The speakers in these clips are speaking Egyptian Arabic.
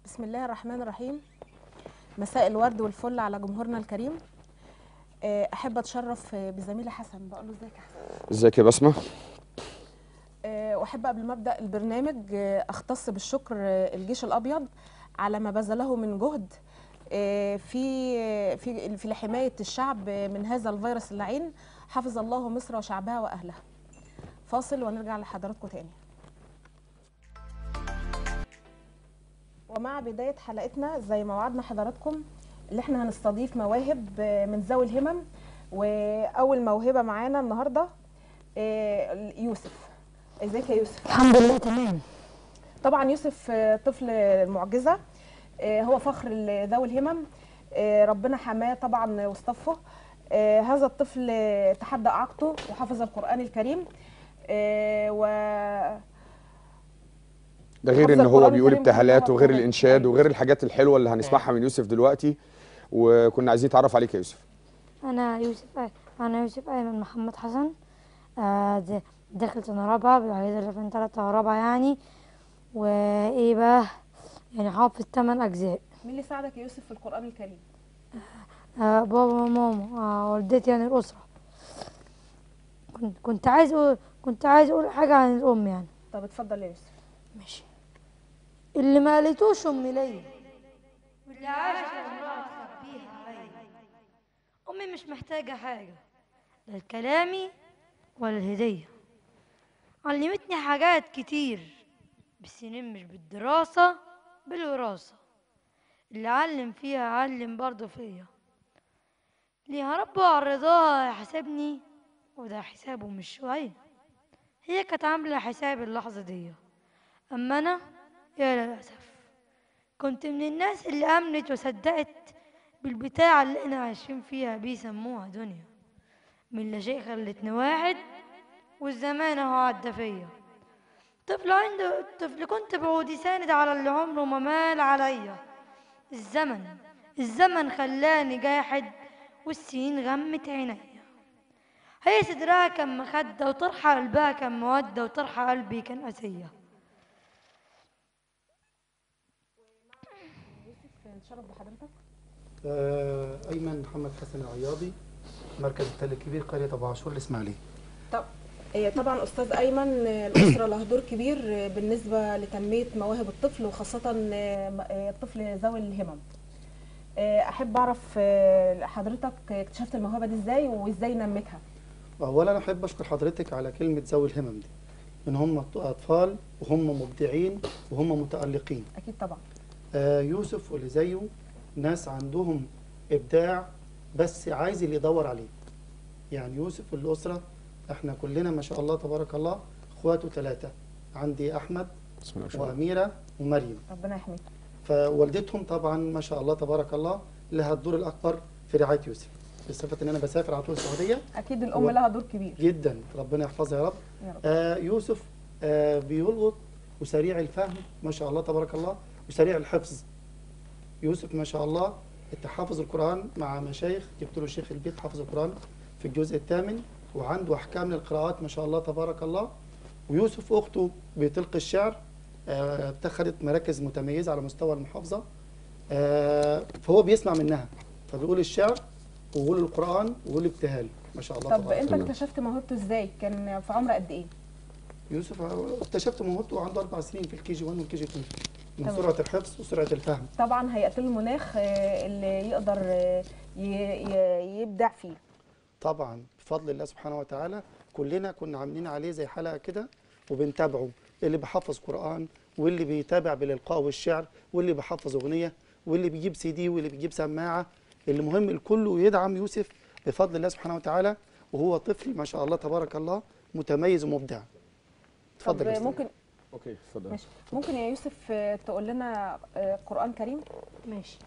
بسم الله الرحمن الرحيم مساء الورد والفل على جمهورنا الكريم آه، احب اتشرف آه، بزميلي حسن بقول له ازيك يا حسن ازيك يا بسمة آه، واحب قبل ما ابدا البرنامج آه، اختص بالشكر آه، الجيش الابيض على ما بذله من جهد آه، في آه، في في حمايه الشعب آه، من هذا الفيروس اللعين حفظ الله مصر وشعبها واهلها فاصل ونرجع لحضراتكم تاني ومع بداية حلقتنا زي ما وعدنا حضراتكم اللي احنا هنستضيف مواهب آه، من ذوي الهمم وأول موهبة معانا النهاردة آه، يوسف ازيك يا يوسف الحمد لله تمام طبعا يوسف آه، طفل معجزة آه، هو فخر ذوي الهمم آه، ربنا حماه طبعا واصطفه آه، هذا الطفل آه، تحدى إعاقته وحفظ القرآن الكريم آه، و ده غير حافظ ان هو القرآن بيقول الكريم ابتهالات كلها وغير طبعاً. الانشاد أيوة. وغير الحاجات الحلوه اللي هنسمعها من يوسف دلوقتي وكنا عايزين نتعرف عليك يا يوسف انا يوسف انا يوسف ايمن محمد حسن آه، د- داخل سنه رابعه بالعيد 2003 رابعه يعني وايه بقى يعني حافظ 8 اجزاء مين اللي ساعدك يا يوسف في القرآن الكريم؟ آه، بابا وماما آه، والدتي يعني الاسره كنت كنت عايز اقول كنت عايز اقول حاجه عن الام يعني طب اتفضل يا يوسف ماشي اللي ما قالتوش امي ليا واللي عاشت امرأة تخبيها عليا امي مش محتاجه حاجه لا كلامي ولا الهديه علمتني حاجات كتير بالسنين مش بالدراسه بالوراثه اللي علم فيها علم برضه فيا ليها رب على رضاها يحاسبني وده حسابه مش شويه هي كانت عامله حساب اللحظه دي أما أنا يا للأسف كنت من الناس اللي آمنت وصدقت بالبتاعة اللي احنا عايشين فيها بيسموها دنيا من لا شيء خلتني واحد والزمان اهو عدى فيا طفل عنده طفل كنت بعودي ساند على اللي عمره ما مال عليا الزمن الزمن خلاني جاحد والسنين غمت عينيا هي صدرها كان مخدة وطرحة قلبها كان مودة وطرحة قلبي كان أسية يوسف نتشرف بحضرتك آه، أيمن محمد حسن العياضي مركز التل الكبير قرية أبو عاشور الإسماعيلية طب إيه طبعا استاذ ايمن آه، الاسره لها دور كبير آه، بالنسبه لتنميه مواهب الطفل وخاصه آه، م- آه، الطفل ذوي الهمم آه، احب اعرف آه، حضرتك اكتشفت الموهبه دي ازاي وازاي نميتها أولا أحب أشكر حضرتك على كلمة ذوي الهمم دي إن هم أطفال وهم مبدعين وهم متألقين اكيد طبعا آه، يوسف واللي زيه ناس عندهم إبداع بس عايز اللي يدور عليه يعني يوسف والأسرة إحنا كلنا ما شاء الله تبارك الله إخواته ثلاثة عندي أحمد بسم الله ما شاء الله وأميرة ومريم ربنا يحميك فوالدتهم طبعا ما شاء الله تبارك الله لها الدور الاكبر في رعايه يوسف بصفه ان انا بسافر على طول السعوديه اكيد الام هو- لها دور كبير جدا ربنا يحفظها يا رب يا رب آه يوسف آه بيلغط وسريع الفهم ما شاء الله تبارك الله وسريع الحفظ يوسف ما شاء الله حافظ القران مع مشايخ جبت له شيخ البيت حافظ القران في الجزء الثامن وعنده احكام للقراءات ما شاء الله تبارك الله ويوسف اخته بتلقي الشعر آه، اتخذت مراكز متميزه على مستوى المحافظه آه، فهو بيسمع منها فبيقول الشعر ويقول القران ويقول ابتهال ما شاء الله طب تبارك انت تمام. اكتشفت موهبته ازاي كان في عمر قد ايه يوسف اكتشفت موهبته وعنده اربع سنين في الكي جي 1 والكي جي 2 من تمام. سرعه الحفظ وسرعه الفهم طبعا هيئه المناخ آه، اللي يقدر آه، ي- ي- يبدع فيه طبعا بفضل الله سبحانه وتعالى كلنا كنا عاملين عليه زي حلقه كده وبنتابعه اللي بيحفظ قران واللي بيتابع بالالقاء والشعر واللي بيحفظ اغنيه واللي بيجيب سي دي واللي بيجيب سماعه المهم الكل يدعم يوسف بفضل الله سبحانه وتعالى وهو طفل ما شاء الله تبارك الله متميز ومبدع اتفضل طب يا أستاذ. ممكن اوكي اتفضل ماشي ممكن يا يوسف آه، تقول لنا آه، قرآن كريم ماشي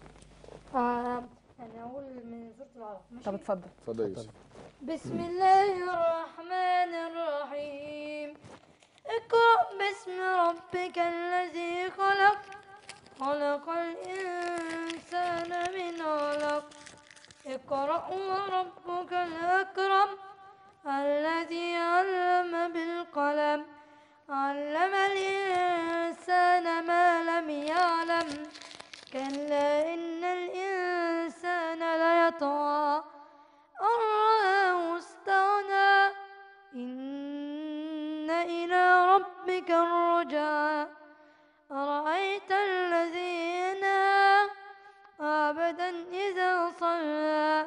آه أنا أقول من سورة العلق ماشي طب اتفضل اتفضل يا يوسف بسم الله الرحمن الرحيم اقرأ باسم ربك الذي خلق خلق الإنسان من علق اقرأ وربك الأكرم الذي علم بالقلم علم الإنسان ما لم يعلم أرأيت الذي ينهى عبدا إذا صلى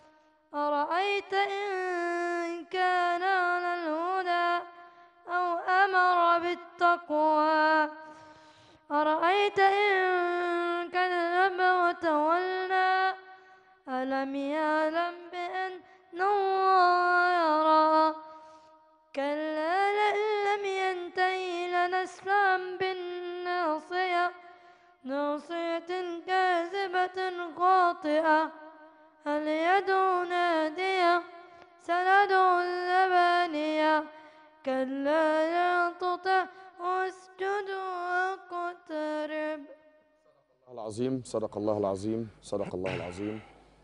أرأيت إن كان على الهدى أو أمر بالتقوى أرأيت إن كذب وتولى ألم يعلم بأن الله يرى كلا لئن لم ينتهي لنسفعا بالناصية ناصية كاذبة خاطئة هل يدعو نادية سندعو الزبانية كلا لا تطع واسجد واقترب الله العظيم صدق الله العظيم صدق الله العظيم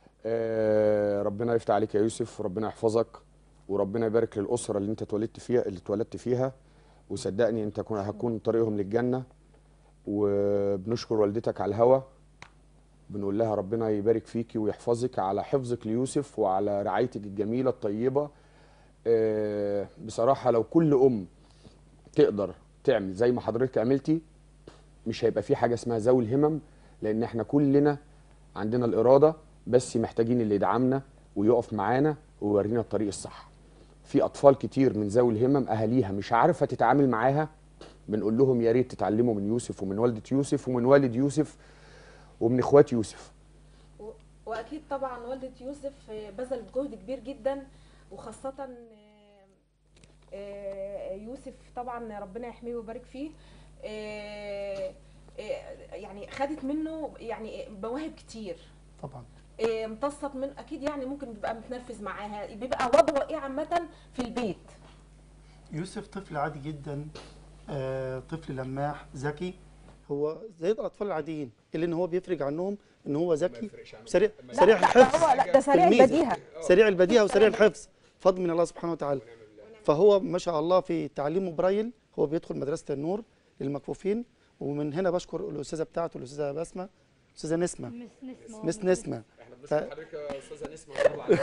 آه ربنا يفتح عليك يا يوسف وربنا يحفظك وربنا يبارك للأسرة اللي انت اتولدت فيها اللي اتولدت فيها وصدقني انت كون- هتكون طريقهم للجنة وبنشكر والدتك على الهوا بنقول لها ربنا يبارك فيكي ويحفظك على حفظك ليوسف وعلى رعايتك الجميلة الطيبة آه بصراحة لو كل أم تقدر تعمل زي ما حضرتك عملتي مش هيبقى في حاجه اسمها ذوي الهمم لان احنا كلنا عندنا الاراده بس محتاجين اللي يدعمنا ويقف معانا ويورينا الطريق الصح في اطفال كتير من ذوي الهمم اهاليها مش عارفه تتعامل معاها بنقول لهم يا ريت تتعلموا من يوسف ومن والده يوسف ومن والد يوسف ومن اخوات يوسف و- واكيد طبعا والده يوسف آه، بذلت جهد كبير جدا وخاصه آه، آه، يوسف طبعا ربنا يحميه ويبارك فيه آه، آه، يعني خدت منه يعني مواهب كتير طبعا آه، امتصت من اكيد يعني ممكن بيبقى متنرفز معاها بيبقى وضعه ايه عامه في البيت يوسف طفل عادي جدا آه، طفل لماح ذكي هو زي الاطفال العاديين اللي ان هو بيفرق عنهم ان هو ذكي سريع سريع لا، لا، الحفظ هو لا ده سريع تلميذ. البديهه سريع البديهه وسريع الحفظ فضل من الله سبحانه وتعالى فهو ما شاء الله في تعليمه برايل هو بيدخل مدرسه النور للمكفوفين ومن هنا بشكر الاستاذه بتاعته الاستاذه بسمه الاستاذه نسمه مس نسمة مس نسمه ف... حضرتك يا استاذه نسمه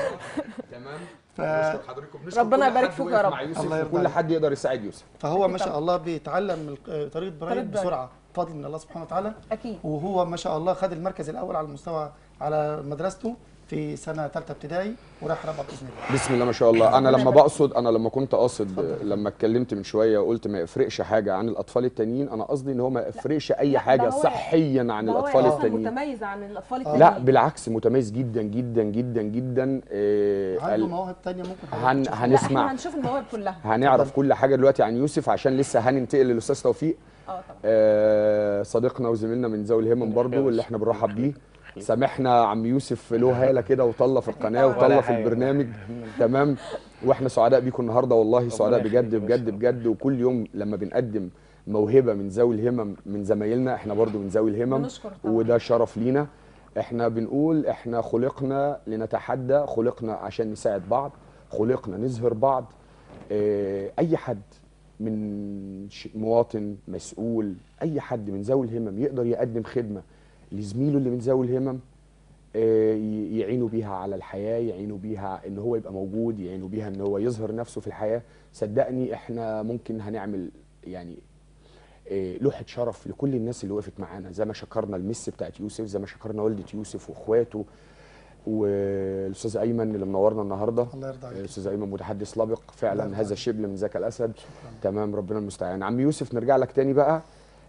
تمام ف... حضرتك ربنا يبارك فيك يا رب. الله الله يرضى كل عليك. حد يقدر يساعد يوسف فهو ما أكيد شاء الله بيتعلم الق- طريقه برايل طريقة برايل. بسرعه فضل من الله سبحانه وتعالى اكيد وهو ما شاء الله خد المركز الاول على المستوى على مدرسته في سنه ثالثه ابتدائي وراح رابعه باذن الله بسم الله ما شاء الله انا لما يبارك بقصد انا لما كنت قاصد لما اتكلمت من شويه وقلت ما يفرقش حاجه عن الاطفال التانيين انا قصدي ان هو ما يفرقش اي لا، حاجه ده هو- صحيا عن ده هو الاطفال أساساً التانيين متميز عن الاطفال آه. التانيين لا بالعكس متميز جدا جدا جدا جدا آه، عنده ال- مواهب تانية ممكن هن حضرتك تشوفها. لا هنسمع احنا هنشوف المواهب كلها هنعرف كل حاجه دلوقتي عن يوسف عشان لسه هننتقل للاستاذ توفيق اه طبعا آه، صديقنا وزميلنا من ذوي الهمم برضو اللي احنا بنرحب بيه سامحنا عم يوسف له هاله كده وطله في القناه ولا وطله في حاجة. البرنامج تمام واحنا سعداء بيكم النهارده والله سعداء بجد بجد بجد وكل يوم لما بنقدم موهبه من ذوي الهمم من زمايلنا احنا برضو من ذوي الهمم بنشكر طبعا. وده شرف لينا احنا بنقول احنا خلقنا لنتحدى خلقنا عشان نساعد بعض خلقنا نظهر بعض اه اي حد من ش- مواطن مسؤول اي حد من ذوي الهمم يقدر يقدم خدمه لزميله اللي من ذوي الهمم آه، ي- يعينوا بيها على الحياه يعينوا بيها ان هو يبقى موجود يعينوا بيها ان هو يظهر نفسه في الحياه صدقني احنا ممكن هنعمل يعني آه، لوحه شرف لكل الناس اللي وقفت معانا زي ما شكرنا المس بتاعت يوسف زي ما شكرنا والده يوسف واخواته والاستاذ ايمن اللي منورنا النهارده الله يرضى عليك الاستاذ ايمن متحدث سابق الله فعلا يرضى هذا عليك. الشبل من ذاك الاسد شكرا تمام ربنا المستعان عم يوسف نرجع لك تاني بقى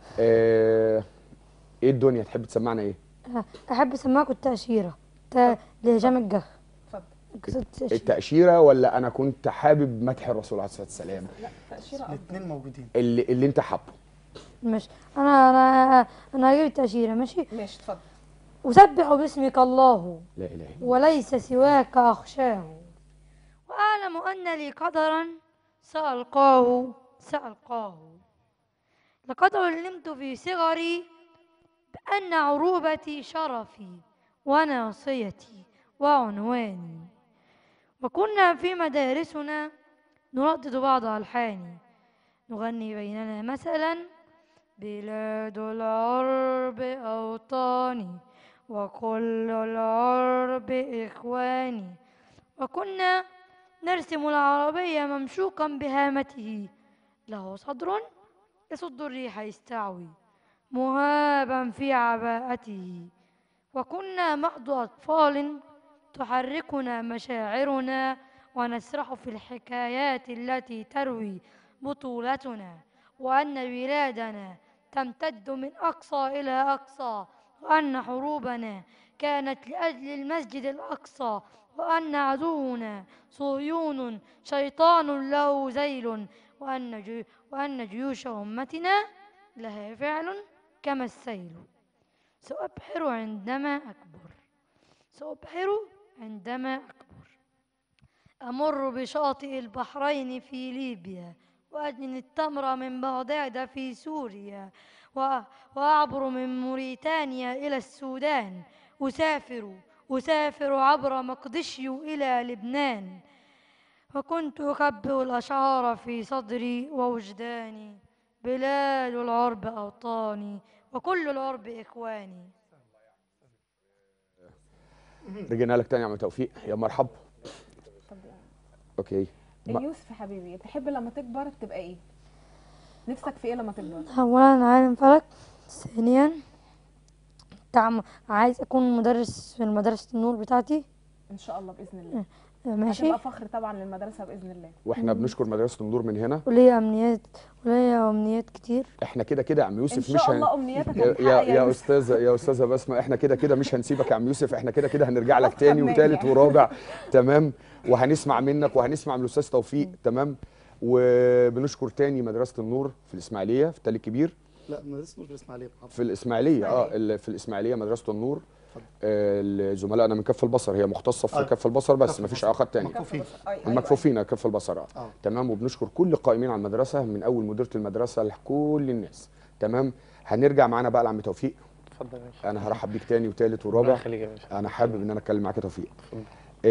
آه، ايه الدنيا تحب تسمعنا ايه أحب أسمعكم التأشيرة تا- لهشام الجح اتفضل قصة التأشيرة التأشيرة ولا أنا كنت حابب مدح الرسول عليه الصلاة والسلام لا تأشيرة أفضل. الاثنين موجودين اللي, اللي أنت حابه ماشي أنا أنا أنا هجيب التأشيرة ماشي ماشي اتفضل أسبح باسمك الله لا إله إلا وليس سواك أخشاه وأعلم أن لي قدرا سألقاه سألقاه لقد علمت في صغري بأن عروبتي شرفي وناصيتي وعنواني وكنا في مدارسنا نردد بعض ألحاني نغني بيننا مثلا بلاد العرب أوطاني وكل العرب إخواني وكنا نرسم العربية ممشوقا بهامته له صدر يصد الريح يستعوي مهابا في عباءته وكنا محض أطفال تحركنا مشاعرنا ونسرح في الحكايات التي تروي بطولتنا وأن بلادنا تمتد من أقصى إلى أقصى وأن حروبنا كانت لأجل المسجد الأقصى وأن عدونا صهيون شيطان له ذيل وأن, جي وأن جيوش أمتنا لها فعل كما السيل سأبحر عندما أكبر سأبحر عندما أكبر أمر بشاطئ البحرين في ليبيا وأجني التمر من بغداد في سوريا وأ- وأعبر من موريتانيا إلى السودان أسافر أسافر عبر مقدشيو إلى لبنان وكنت أخبئ الأشعار في صدري ووجداني بلاد العرب أوطاني وكل العرب إخواني رجعنا لك تاني يا عم توفيق يا مرحب طب اوكي ما- يوسف يا حبيبي تحب لما تكبر تبقى ايه نفسك في ايه لما تكبر أولا عالم فلك ثانيا تعم... عايز أكون مدرس في مدرسة النور بتاعتي ان شاء الله باذن الله ماشي هتبقى فخر طبعا للمدرسه باذن الله واحنا بنشكر مدرسه النور من هنا وليا أمنيات وليا أمنيات كتير احنا كده كده يا عم ان يوسف شاء مش هن... الله امنياتك يا هتتحقق يا, يا يا يوسف. استاذه يا استاذه بسمه احنا كده كده مش هنسيبك يا عم يوسف احنا كده كده هنرجع لك تاني أكتر وتالت مني. ورابع تمام وهنسمع منك وهنسمع من الاستاذ توفيق تمام وبنشكر تاني مدرسه النور في الاسماعيليه في التل الكبير لا مدرسة نور الإسماعيلية محافظة. في الاسماعيليه اه إسماعيلية. ال- في الاسماعيليه مدرسه النور آه زملائنا من كف البصر هي مختصه في آه. كف البصر بس كف مفيش البصر. علاقات تانية مكفوفين. أي- أيوة، المكفوفين كف البصر اه آه. تمام وبنشكر كل القائمين على المدرسه من اول مديره المدرسه لكل الناس تمام هنرجع معانا بقى لعم توفيق اتفضل يا باشا انا هرحب بيك تاني وتالت ربنا ورابع يخليك يا باشا انا حابب ان انا اتكلم معاك يا توفيق اتفضل.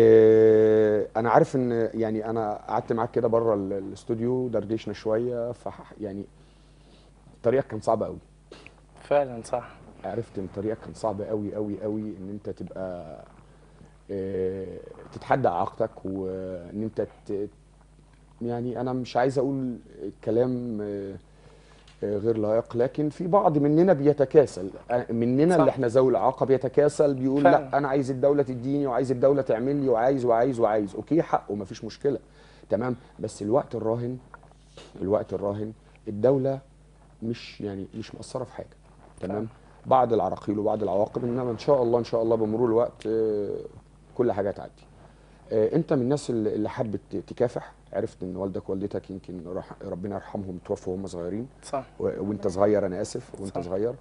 آه انا عارف ان يعني انا قعدت معاك كده بره ال- الاستوديو دردشنا شويه ف يعني طريقك كان صعب قوي فعلا صح عرفت ان طريقك كان صعب قوي قوي قوي ان انت تبقى آه، تتحدى علاقتك وان انت ت- يعني انا مش عايز اقول كلام آه، آه، غير لائق لكن في بعض مننا بيتكاسل آه، مننا صح. اللي احنا ذوي الاعاقه بيتكاسل بيقول فعلا. لا انا عايز الدوله تديني وعايز الدوله تعمل لي وعايز وعايز وعايز اوكي حقه مفيش مشكله تمام بس الوقت الراهن الوقت الراهن الدوله مش يعني مش مقصره في حاجه تمام بعض العراقيل وبعض العواقب انما ان شاء الله ان شاء الله بمرور الوقت آه، كل حاجه تعدي آه، انت من الناس اللي اللي حبت تكافح عرفت ان والدك ووالدتك يمكن رح ربنا يرحمهم توفوا وهم صغيرين صح و- وانت صغير انا اسف وانت صح. صغير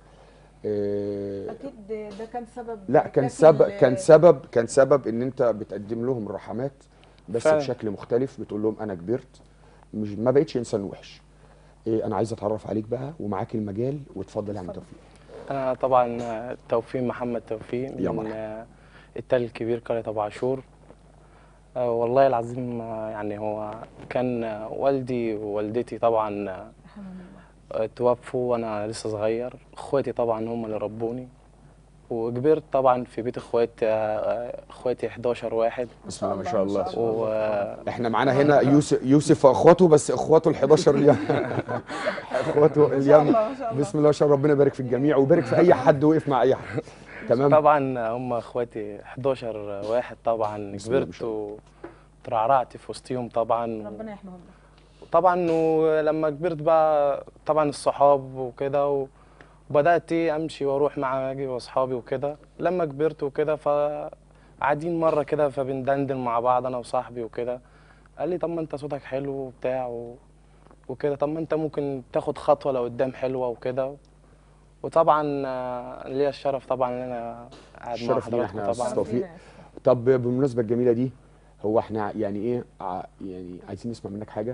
آه، اكيد ده كان سبب لا كان كافي سبب ل- كان سبب كان سبب ان انت بتقدم لهم الرحمات بس فعلا. بشكل مختلف بتقول لهم انا كبرت مش ما بقتش انسان وحش إيه انا عايز اتعرف عليك بقى ومعاك المجال واتفضل يا عم اتفضل. توفيق انا طبعا توفيق محمد توفيق يا من مرحبا. آه، التل الكبير قرية ابو عاشور آه، والله العظيم آه، يعني هو كان آه، والدي ووالدتي طبعا آه، آه، توفوا وانا لسه صغير اخواتي طبعا هم اللي ربوني وكبرت طبعا في بيت اخواتي آه، اخواتي 11 واحد بسم الله ما شاء الله و احنا معانا هنا يوسف يوسف واخواته بس اخواته ال 11 اليوم اخواته ما شاء اليوم الله ما شاء الله بسم الله ما شاء الله ربنا يبارك في الجميع ويبارك في اي حد وقف مع اي حد تمام طبعا هم اخواتي 11 واحد طبعا بسم الله ما كبرت شاء وترعرعت في وسطهم طبعا ربنا يحميهم لك طبعا ولما كبرت بقى طبعا الصحاب وكده و- وبدات امشي واروح مع اجي واصحابي وكده لما كبرت وكده فقاعدين مره كده فبندندن مع بعض انا وصاحبي وكده قال لي طب ما انت صوتك حلو وبتاع و... وكده طب ما انت ممكن تاخد خطوه لقدام حلوه وكده وطبعا آه، ليا الشرف طبعا ان انا قاعد مع الشرف لينا حضراتكم احنا يا أستاذ طبعا توفيق. طب بالمناسبه الجميله دي هو احنا يعني ايه ع- يعني عايزين نسمع منك حاجه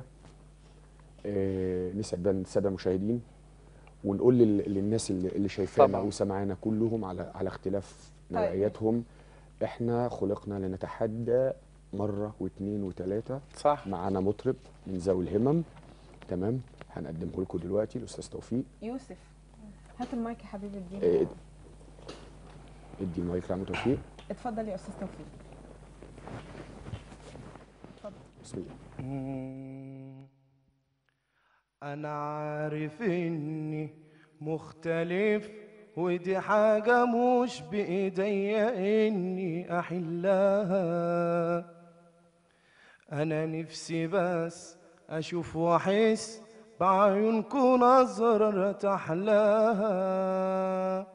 اه نسعد بقى الساده المشاهدين ونقول لل- للناس اللي اللي شايفانا طبعا. وسمعانا كلهم على على اختلاف طيب. نوعياتهم احنا خلقنا لنتحدى مره واثنين وثلاثه صح معانا مطرب من ذوي الهمم تمام هنقدمه لكم دلوقتي الاستاذ توفيق يوسف هات المايك يا حبيبي اه، اديني ادي المايك لعم توفيق اتفضل يا استاذ توفيق بسم الله أنا عارف إني مختلف ودي حاجة مش بإيديا إني أحلها أنا نفسي بس أشوف وأحس بعيونكم نظرة أحلاها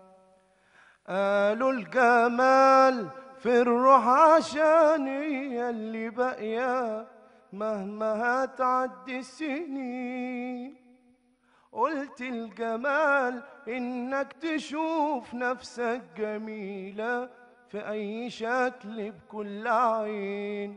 قالوا الجمال في الروح عشان هي اللي باقية مهما هتعدي السنين قلت الجمال إنك تشوف نفسك جميلة في أي شكل بكل عين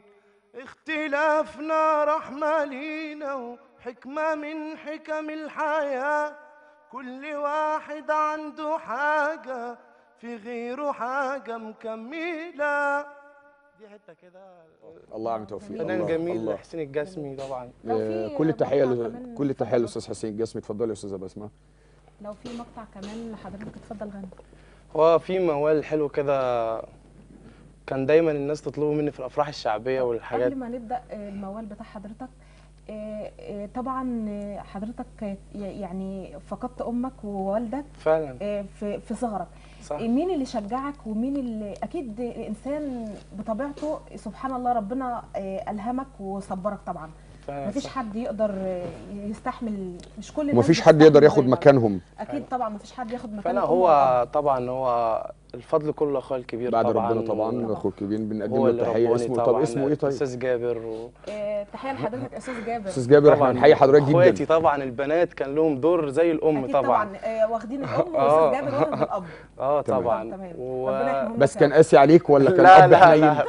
اختلافنا رحمة لينا وحكمة من حكم الحياة كل واحد عنده حاجة في غيره حاجة مكملة دي حتة كده الله يعمل توفيق فنان الله جميل الله حسين الجسمي طبعا لو آه، في كل التحيه مقطع ل- كمان كل التحيه اتفضل. للاستاذ حسين الجسمي اتفضلي يا استاذه بسمه لو في مقطع كمان لحضرتك اتفضل غني هو في موال حلو كده كان دايما الناس تطلبه مني في الافراح الشعبيه والحاجات قبل ما نبدا آه، الموال بتاع حضرتك آه، آه، طبعا آه، حضرتك آه، يعني فقدت امك ووالدك فعلا آه، في في صغرك صح آه، مين اللي شجعك ومين اللي اكيد الانسان بطبيعته سبحان الله ربنا آه، الهمك وصبرك طبعا فعلا مفيش صح. حد يقدر آه، يستحمل مش كل الناس ومفيش حد يقدر بتستحمل ياخد زي بعض. مكانهم اكيد طبعا مفيش حد ياخد مكان فانا الأم هو والأب. طبعا هو الفضل كله اخويا الكبير بعد طبعا ربنا طبعا و- اخوه الكبير بنقدم هو له اللي التحيه رباني اسمه طب طبعا اسمه ايه طيب استاذ جابر و... آه، تحيه لحضرتك يا استاذ جابر استاذ جابر احنا طبعا بنحيي حضرتك اخواتي جدا طبعا البنات كان لهم دور زي الام اكيد طبعا طبعا آه، واخدين الام آه. واستاذ جابر واخد الاب اه تمام. طبعا تمام و... ربنا يحميهم بس لك كان يا قاسي عليك ولا كان لا اب لا حنين لا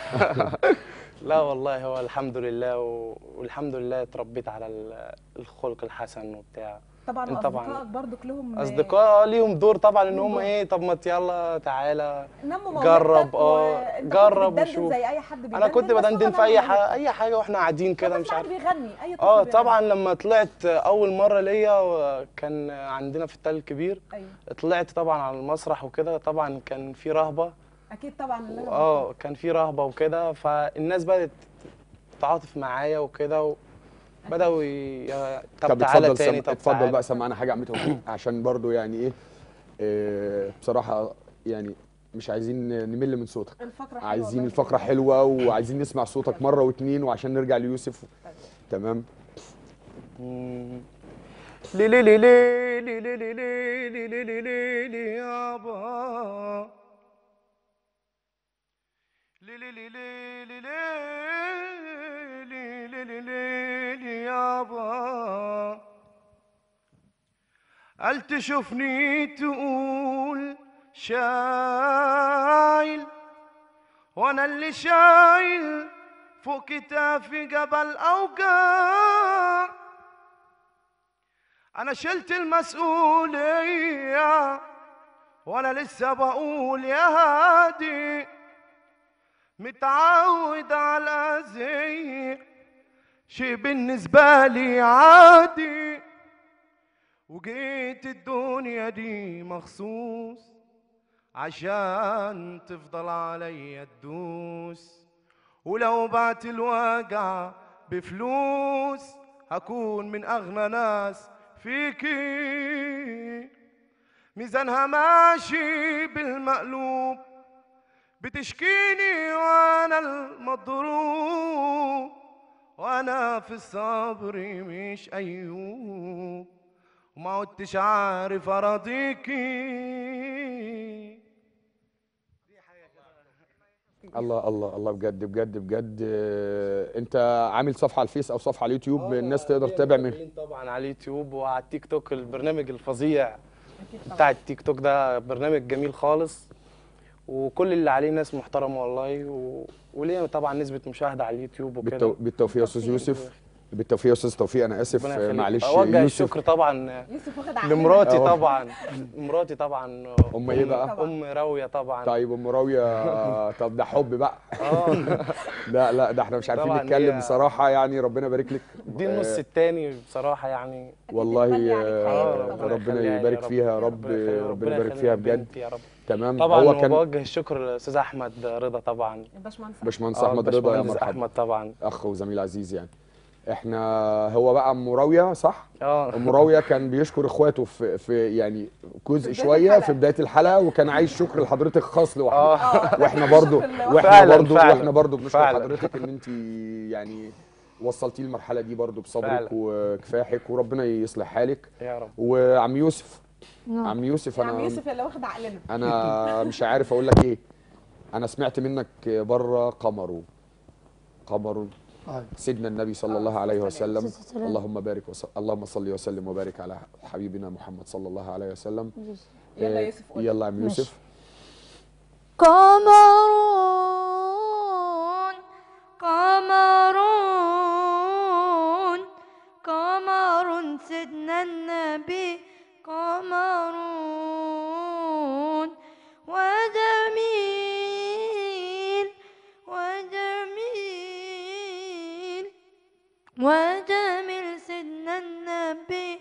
لا والله هو الحمد لله و... والحمد لله اتربيت على ال- الخلق الحسن وبتاع طبعا انت طبعا. واصدقائك برضك لهم اصدقاء ليهم دور طبعا ان ليهم هم دور. ايه طب ما يلا تعالى نموا موهبتك جرب، اه، وانت كنت جرب بتدندن وشوف. زي اي حد انا كنت بيدندن، بس بدندن هو في اي نمى حاجه موهبته. اي حاجه واحنا قاعدين كده طب مش بس عارف بيغني اي طفل اه بيغني. طبعا لما طلعت اول مره ليا كان عندنا في التل الكبير ايوه طلعت طبعا على المسرح وكده طبعا كان في رهبه اكيد طبعا اللي أنا اه كان في رهبه وكده فالناس بدات تتعاطف معايا وكده وبداوا ي... طب طب تعالى اتفضل تاني سم... طب اتفضل تعالى. بقى سمعنا حاجه عم توفيق عشان برضو يعني ايه آه، بصراحه يعني مش عايزين نمل من صوتك الفقره حلوة عايزين برضه. الفقره حلوه وعايزين نسمع صوتك مره واتنين وعشان نرجع ليوسف تمام مم. لي لي لي لي لي لي لي لي لي لي لي لي يابا لي لي لي لي لي لي لي لي لي لي لي يابا قال تشوفني تقول شايل وانا اللي شايل فوق كتافي جبل اوجاع انا شلت المسؤوليه وانا لسه بقول يا هادي متعود على زي شيء بالنسبه لي عادي وجيت الدنيا دي مخصوص عشان تفضل عليا تدوس ولو بعت الوجع بفلوس هكون من اغنى ناس فيكي ميزانها ماشي بالمقلوب بتشكيني وانا المضروب وانا في الصبر مش ايوب وما عدتش عارف اراضيكي الله الله الله بجد بجد بجد آه، انت عامل صفحه على الفيس او صفحه على اليوتيوب الناس تقدر تتابع من طبعا على اليوتيوب وعلى التيك توك البرنامج الفظيع اكيد طبعا بتاع التيك توك ده برنامج جميل خالص وكل اللي عليه ناس محترمه والله و... وليه طبعا نسبه مشاهده على اليوتيوب وكده بالتو... بالتوفيق يا استاذ يوسف بالتوفيق يا استاذ توفيق انا اسف ربنا آه، يخليك. معلش اوجه يوسف الشكر طبعا يوسف واخد عقلنا. لمراتي أهو. طبعا مراتي طبعا أم إيه بقى؟ طبعاً. ام راويه طبعا طيب ام راويه طب ده حب بقى اه لا لا ده احنا مش عارفين طبعاً نتكلم هي- بصراحه يعني ربنا يبارك لك دي النص آه، التاني بصراحه يعني أكيد والله بتغني عليك آه، حياتك طبعاً. ربنا يخليها يبارك يا فيها يا رب ربنا يخليها، ربنا يبارك يخليها فيها بجد بنتي يا رب تمام طبعا هو كان وبوجه الشكر للاستاذ احمد رضا طبعا الباشمهندس باشمهندس آه، احمد رضا يا الباشمهندس مرحبا احمد طبعا اخ وزميل عزيز يعني احنا هو بقى ام راويه صح اه ام راويه كان بيشكر اخواته في, في يعني جزء بداية شويه الحلقة. في بدايه الحلقه وكان عايز شكر لحضرتك خاص لوحده اه واحنا برضو شكر لله. واحنا فعلاً، برضو فعلاً. واحنا برضو بنشكر فعلاً. حضرتك ان انت يعني وصلتي المرحله دي برضو بصبرك فعلاً. وكفاحك وربنا يصلح حالك يا رب وعم يوسف نعم عم يوسف يا عم انا يوسف اللي واخد عقلنا انا مش عارف اقول لك ايه انا سمعت منك بره قمر قمر آه. سيدنا النبي صلى الله عليه وسلم السلام. اللهم بارك وس... اللهم صل وسلم وبارك على حبيبنا محمد صلى الله عليه وسلم يلا آه، يوسف قول. يلا يا عم ماشي. يوسف قمرون قمرون قمر سيدنا النبي قمرون وجميل وجميل وجميل سيدنا النبي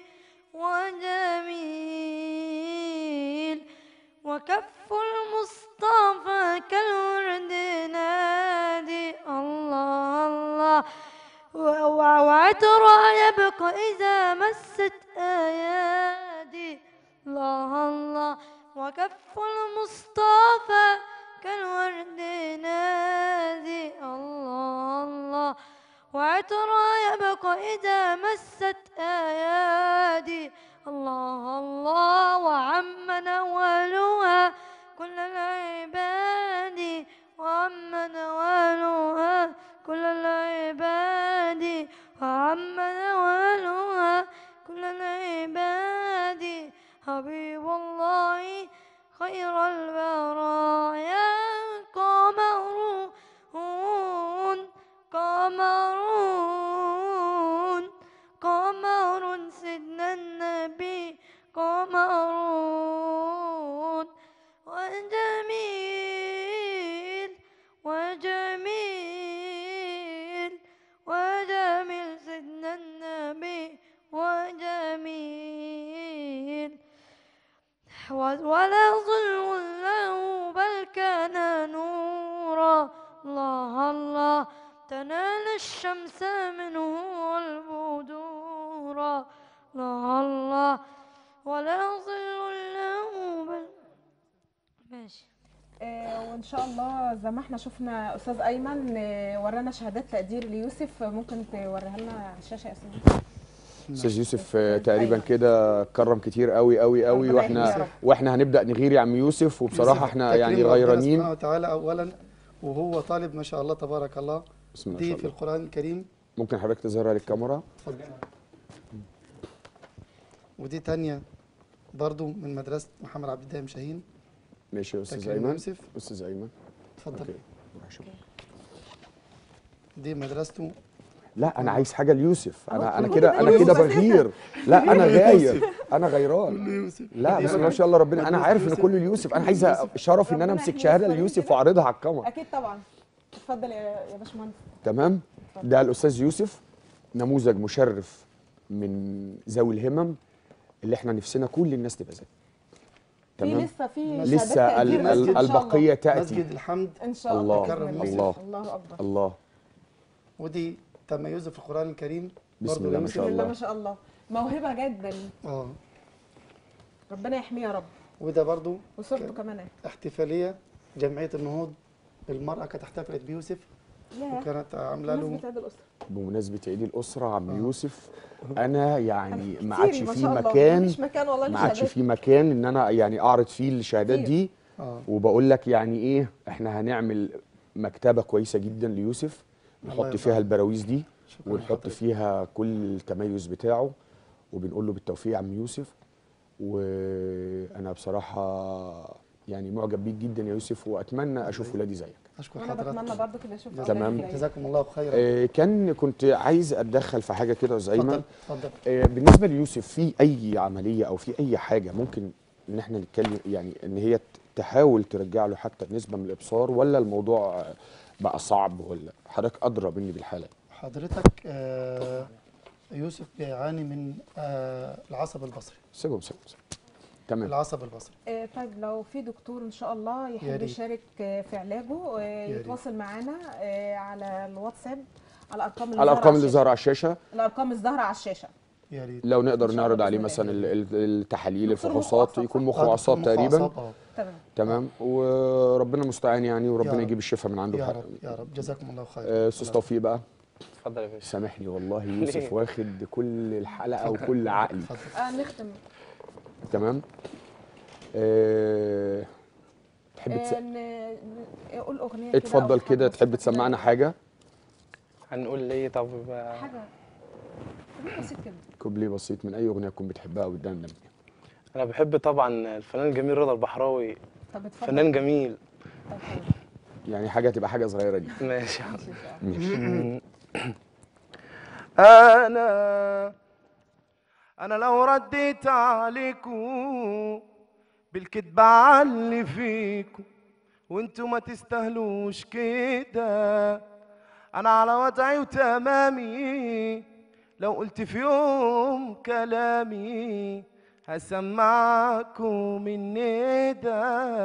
وجميل وكف المصطفى كالورد نادي الله الله و- و- وعطرها يبقى إذا مست أيادي الله الله وكف المصطفى كالورد نادي الله الله وعطرها يبقى إذا مست أيادي الله الله وعم نوالها كل العباد وعم نوالها كل العباد وعم نوالها كل العباد حبيب الله خير البرايا قمرون قمرون قمر سيدنا النبي قمرون وجميل وجميل وجميل سيدنا النبي وجميل ولا ظل له بل كان نورا الله الله تنال الشمس منه والبدور الله الله ولا ظل له بل ماشي آه، وان شاء الله زي ما احنا شفنا استاذ ايمن آه، ورانا شهادات تقدير ليوسف آه، ممكن توريها لنا على الشاشه يا استاذ استاذ يوسف آه، تقريبا كده كرم كتير قوي قوي قوي ربنا يهديه يا واحنا رب. واحنا هنبدا نغير يا عم يوسف وبصراحه احنا يعني تكريم ربنا غيرانين سبحانه وتعالى اولا وهو طالب ما شاء الله تبارك الله بسم الله ما دي شاء في الله القران الكريم ممكن حضرتك تظهرها للكاميرا اتفضل ودي تانية برضو من مدرسة محمد عبد الدايم شاهين ماشي يا استاذ تكريم ايمن يوسف استاذ ايمن اتفضل اوكي روح شوف. دي مدرسته لا انا عايز حاجه ليوسف انا انا كل كده ده انا كده يوسف. بغير لا انا غاير انا غيران يوسف لا بسم الله ما شاء الله ربنا انا عارف ان كله ليوسف انا عايز شرف ان انا ربنا امسك يحميه شهاده ويسلمك ليوسف كده. واعرضها على الكاميرا اكيد طبعا اتفضل يا يا باشمهندس تمام ده الاستاذ يوسف نموذج مشرف من ذوي الهمم اللي احنا نفسنا كل الناس تبقى زيه في تمام لسه في لسه شهادات ال- تقدير ال- إن شاء الله. البقيه تاتي مسجد الحمد ان شاء الله الله، بإذن الله. الله اكبر الله ودي تميزه في القرآن الكريم بسم برضو الله ما يوسف. شاء بسم الله الله. ما شاء الله موهبه جدا اه ربنا يحميه يا رب وده برضو وصورته كمان احتفالية جمعية النهوض المرأة كانت احتفلت بيوسف ياه وكانت عاملة له بمناسبة عيد الاسره بمناسبه عيد الاسره عم يوسف انا يعني ما كتير عادش ما في شاء الله. مكان مفيش مكان والله ما عادش للشهادات. في مكان ان انا يعني اعرض فيه الشهادات كتير. دي اه وبقول لك يعني ايه احنا هنعمل مكتبه كويسه جدا ليوسف الله نحط يرضى فيها عليك. البراويز دي شكراً ونحط لحضرتك. فيها كل التميز بتاعه وبنقول له بالتوفيق يا عم يوسف وانا بصراحه يعني معجب بيك جدا يا يوسف واتمنى اشوف ولادي زيك اشكر وانا بتمنى حضرتك برضو كده اشوف تمام. أولادي زيك. جزاكم الله خيرا آه، كان كنت عايز اتدخل في حاجه كده يا استاذ اتفضل ايمن اتفضل آه، بالنسبه ليوسف في اي عمليه او في اي حاجه ممكن ان احنا نتكلم يعني ان هي ت- تحاول ترجع له حتى نسبه من الابصار ولا الموضوع آه، بقى صعب ولا حضرتك ادرى مني بالحاله حضرتك آه يوسف بيعاني من آه العصب البصري سيبهم سيبهم سيبهم. تمام العصب البصري آه، طيب لو في دكتور ان شاء الله يا يحب ريت. يشارك آه، في علاجه آه، ريت. يتواصل معانا آه، على الواتساب على الارقام اللي على ظاهرة الارقام اللي الشاشة. ظاهره على الشاشه الارقام الظاهره على الشاشه يا ريت لو نقدر إن شاء الله نعرض عليه بإذن مثلا الله. ال- ال- التحاليل دكتور مخ الفحوصات وأعصاب، يكون صح؟ مخ آه، واعصاب مخ تقريبا وأعصاب، آه. تمام تمام وربنا المستعان يعني يا وربنا رب. يجيب الشفاء من عنده يا بحق. رب يا رب جزاكم الله خير آه، استاذ توفيق بقى اتفضل يا باشا سامحني والله يوسف ليه؟ واخد كل الحلقه وكل عقلي اتفضل آه نختم تمام آه، تحب تس... آه ن... ن... قول اغنيه كده أو اتفضل حاجة كده تحب بسيطة كده. تسمعنا حاجه هنقول ليه طب حاجه بسيط كده كوبليه بسيط من اي اغنيه تكون بتحبها قدامنا انا بحب طبعا الفنان الجميل رضا البحراوي طب اتفضل فنان جميل طب تمام. يعني حاجه تبقى حاجه صغيره دي ماشي يا عم. ماشي يا ماشي انا انا لو رديت عليكم بالكدب على اللي فيكم وانتوا ما تستاهلوش كده انا على وضعي وتمامي لو قلت في يوم كلامي هسمعكم الندى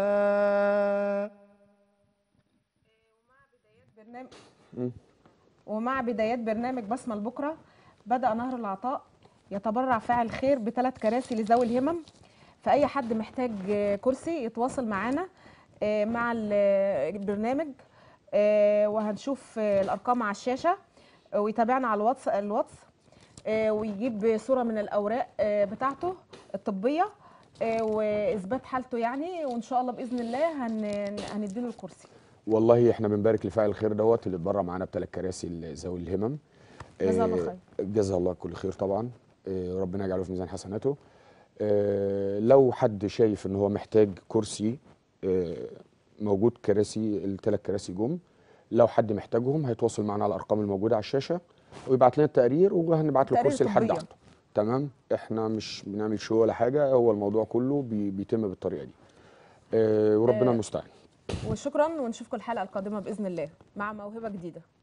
برنامج ومع بدايات برنامج بسمة لبكرة بدأ نهر العطاء يتبرع فاعل خير بثلاث كراسي لذوي الهمم فأي حد محتاج آه، كرسي يتواصل معانا آه، مع ال- البرنامج آه، وهنشوف آه، الأرقام على الشاشة آه، ويتابعنا على الواتس الواتس آه، ويجيب صورة من الأوراق آه، بتاعته الطبية آه، وإثبات حالته يعني وإن شاء الله بإذن الله هن- هنديله الكرسي والله احنا بنبارك لفاعل الخير دوت اللي اتبرع معانا بثلاث كراسي لذوي الهمم جزاه الله آه، خير. جزاه الله كل خير طبعا آه، ربنا يجعله في ميزان حسناته آه، لو حد شايف ان هو محتاج كرسي آه، موجود كراسي الثلاث كراسي جم لو حد محتاجهم هيتواصل معنا على الارقام الموجوده على الشاشه ويبعت لنا التقرير وهنبعت له تقرير كرسي لحد طبية. عنده تمام احنا مش بنعمل شو ولا حاجه هو الموضوع كله بي- بيتم بالطريقه دي آه، وربنا آه، المستعان وشكرا ونشوفكم الحلقة القادمة بإذن الله مع موهبة جديدة